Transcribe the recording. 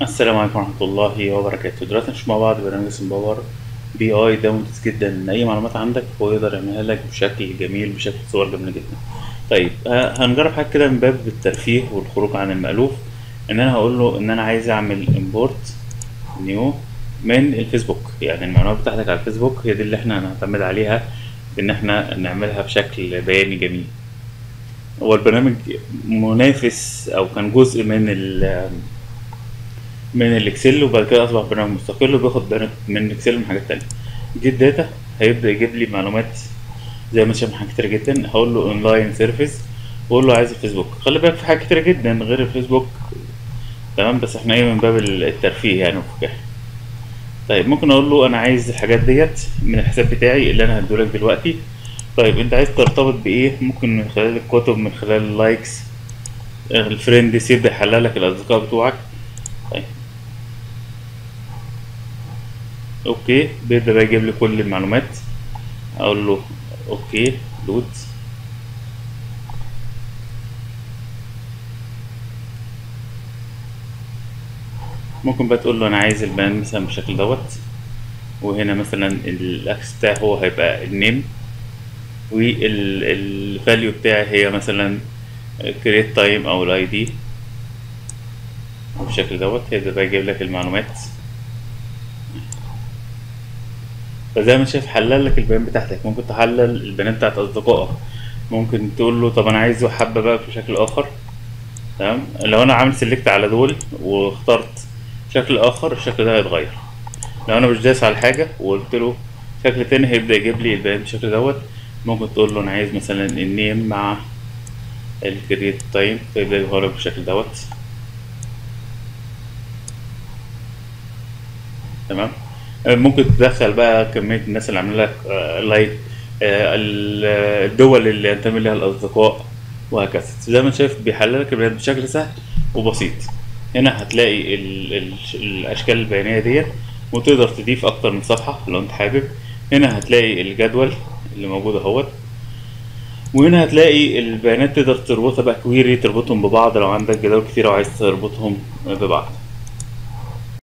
السلام عليكم ورحمة الله وبركاته دلوقتي هنشوف مع بعض برنامج سمباور بي اي ده ممتاز جدا ان اي معلومات عندك هو يقدر يعملها لك بشكل جميل بشكل صور جميلة جدا طيب آه، هنجرب حاجة كده من باب الترفيه والخروج عن المألوف ان انا هقول له ان انا عايز اعمل امبورت نيو من الفيسبوك يعني المعلومات بتاعتك على الفيسبوك هي دي اللي احنا هنعتمد عليها ان احنا نعملها بشكل بياني جميل هو البرنامج منافس او كان جزء من ال من الاكسل وبعد كده اصبح برنامج مستقل وبياخد بيانات من الاكسل ومن حاجات تانية جيت داتا هيبدا يجيب لي معلومات زي ما انت شايف من حاجات كتير جدا هقول له اونلاين سيرفيس واقول له عايز الفيسبوك خلي بالك في حاجات كتير جدا غير الفيسبوك تمام بس احنا ايه من باب الترفيه يعني وفكاهة طيب ممكن اقول له انا عايز الحاجات ديت من الحساب بتاعي اللي انا هديهولك دلوقتي طيب انت عايز ترتبط بايه ممكن من خلال الكتب من خلال اللايكس الفريندز يبدا يحلل لك الاصدقاء بتوعك طيب اوكي بيبدا بقى يجيب لي كل المعلومات اقول له اوكي لود ممكن بقى تقول له انا عايز البيان مثلا بالشكل دوت وهنا مثلا الاكس بتاعي هو هيبقى النيم والفاليو بتاعي هي مثلا create time او الاي دي بالشكل دوت هيبدأ بقى يجيب لك المعلومات فزي ما شايف حلل لك البيانات بتاعتك ممكن تحلل البيانات بتاعت اصدقائك ممكن تقول له طب انا عايزه حبه بقى بشكل اخر تمام لو انا عامل سيلكت على دول واخترت شكل اخر الشكل ده هيتغير لو انا مش دايس على حاجه وقلت له شكل تاني هيبدا يجيب لي البيان بالشكل دوت ممكن تقول له انا عايز مثلا النيم مع الكريت تايم فيبدا يظهر لك بالشكل دوت تمام ممكن تدخل بقى كمية الناس اللي عاملين لك لايك الدول اللي ينتمي لها الأصدقاء وهكذا زي ما شايف بيحلل لك البيانات بشكل سهل وبسيط هنا هتلاقي ال ال الأشكال البيانية ديت وتقدر تضيف أكتر من صفحة لو أنت حابب هنا هتلاقي الجدول اللي موجود اهوت وهنا هتلاقي البيانات تقدر تربطها بقى كويري تربطهم ببعض لو عندك جداول كتير وعايز تربطهم ببعض